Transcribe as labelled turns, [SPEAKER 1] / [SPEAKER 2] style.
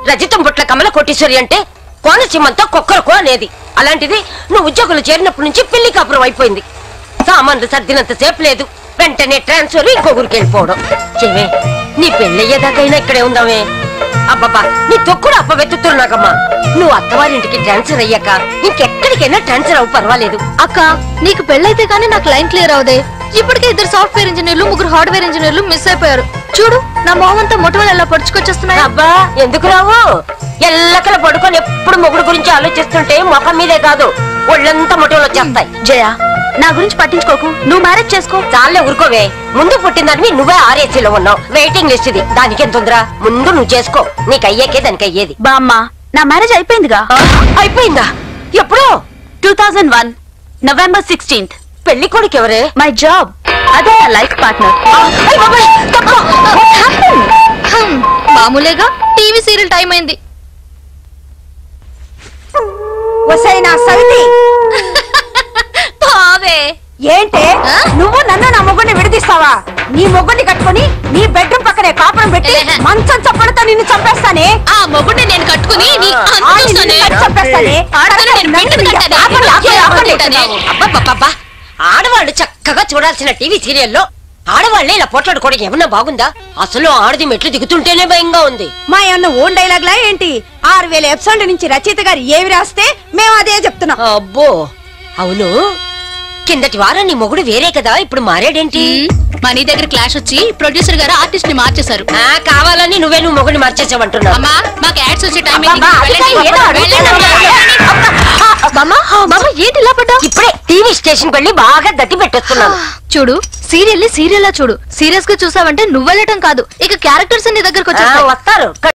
[SPEAKER 1] రజితం పుట్ల కమల కోటేశ్వరి అంటే కోనసీమంతా కుక్కరకు అనేది అలాంటిది నువ్వు ఉద్యోగులు చేరినప్పటి నుంచి పిల్లి కాపురం అయిపోయింది సామాన్లు సర్దినంత సేపు లేదు వెంటనే ట్రాన్స్ఫర్ ఇంకో ఊరికి వెళ్ళిపోవడం చెవే నీ పెళ్ళయ్యేదాకైనా ఇక్కడే ఉందామే అబ్బబ్బా నీ తొక్కుడు అప్పవెత్తుతురు నాకమ్మా నువ్వు అత్తవారింటికి ట్రాన్స్ఫర్ అయ్యాక ఇంకెక్కడికైనా ట్రాన్స్ఫర్ అవ్వు పర్వాలేదు
[SPEAKER 2] అక్క నీకు పెళ్ళైతే కానీ నాకు లైన్ క్లియర్ అవుదే ఇప్పటికే ఇద్దరు సాఫ్ట్వేర్ ఇంజనీర్లు ముగ్గురు హార్డ్వేర్ ఇంజనీర్లు మిస్ అయిపోయారు చూడు నా మొహం అంతా మొట్టమొదటి ఎలా పడుచుకొచ్చేస్తున్నాయి
[SPEAKER 1] అబ్బా ఎందుకు రావు ఎల్లకల పడుకొని ఎప్పుడు మొగుడు గురించి ఆలోచిస్తుంటే ముఖం మీదే కాదు ఒళ్ళంతా మొట్టలు వచ్చేస్తాయి
[SPEAKER 2] జయ నా గురించి పట్టించుకోకు నువ్వు మ్యారేజ్ చేసుకో
[SPEAKER 1] చాలే ఊరుకోవే ముందు పుట్టిందని నువ్వే ఆర్ఏసీలో ఉన్నావు వెయిటింగ్ లిస్ట్ ఇది దానికి ఎంత ఉందిరా ముందు నువ్వు చేసుకో నీకు అయ్యేకే దానికి అయ్యేది
[SPEAKER 2] బామ్మ నా మ్యారేజ్ అయిపోయిందిగా
[SPEAKER 1] ఆ, అయిపోయిందా ఎప్పుడు
[SPEAKER 2] two thousand one November sixteenth
[SPEAKER 1] పెళ్లి కొడుకు ఎవరే
[SPEAKER 2] మై జాబ్ అదే నా లైఫ్ పార్ట్నర్
[SPEAKER 1] అయ్ బాబోయ్, తప్పు.
[SPEAKER 2] మామూలేగా టీవీ సీరియల్ టైం అయింది
[SPEAKER 3] వసైనా సవితి
[SPEAKER 2] బావే
[SPEAKER 3] ఏంటే
[SPEAKER 2] ఆ?
[SPEAKER 3] నువ్వు నన్ను నా మొగ్గుని విడదీస్తావా నీ మొగ్గుని కట్టుకొని నీ బెడ్రూమ్ పక్కనే కాపురం పెట్టి
[SPEAKER 2] ఏహే.
[SPEAKER 3] మంచం చప్పడంతో నిన్ను చంపేస్తానే
[SPEAKER 2] ఆ మొగుడిని నేను కట్టుకుని నీ
[SPEAKER 1] ఆ,
[SPEAKER 2] అంత
[SPEAKER 3] ఆ, నిన్ను
[SPEAKER 2] చూస్తానే.
[SPEAKER 3] కట్టి చంపేస్తానే
[SPEAKER 2] ఆడదాన్ని నేను
[SPEAKER 3] నన్ను
[SPEAKER 2] పిండి కట్టానే.
[SPEAKER 3] ఆపండి, ఆపండి,
[SPEAKER 2] ఏ
[SPEAKER 3] ఆపండి.
[SPEAKER 2] ఆపండి.
[SPEAKER 1] అబ్బబ్బబ్బబ్బా. ఆడవాళ్ళు చక్కగా చూడాల్సిన టీవీ సీరియల్లో ఆడవాళ్లే ఇలా పోట్లాడుకోవడం ఏమన్నా బాగుందా అసలు ఆడది మెట్లు దిగుతుంటేనే భయంగా ఉంది
[SPEAKER 3] మా ఏమన్నా ఓన్ డైలాగ్ లా ఏంటి ఆరు వేల ఎపిసోడ్ల నుంచి రచయిత గారు ఏవి రాస్తే మేము అదే చెప్తున్నాం
[SPEAKER 1] అబ్బో అవును కిందటి వారం నీ మొగుడు వేరే కదా ఇప్పుడు మారాడేంటి
[SPEAKER 2] మనీ దగ్గర క్లాష్ వచ్చి ప్రొడ్యూసర్ గారు ఆర్టిస్ట్ ని మార్చేశారు
[SPEAKER 1] ఆ కావాలని నువ్వే నువ్వు మొగుడిని మార్చేసావంటున్నావు
[SPEAKER 2] అమ్మా మాకు యాడ్స్ వచ్చే టైం
[SPEAKER 1] అబ్బబ్బా, అది కాదు, ఏదో అడుగుతున్నాను.
[SPEAKER 2] ఏంటి ఇలా పడ్డా
[SPEAKER 1] ఇప్పుడే టీవీ స్టేషన్ వెళ్ళి బాగా దట్టి పెట్టేస్తున్నాను
[SPEAKER 2] చూడు సీరియల్ ని సీరియల్ లా చూడు సీరియస్ గా చూసావంటే నువ్వు వెళ్ళటం కాదు ఇక క్యారెక్టర్స్ నీ దగ్గరకు
[SPEAKER 1] ఆ,
[SPEAKER 2] వచ్చేస్తాయి
[SPEAKER 1] వస్తారు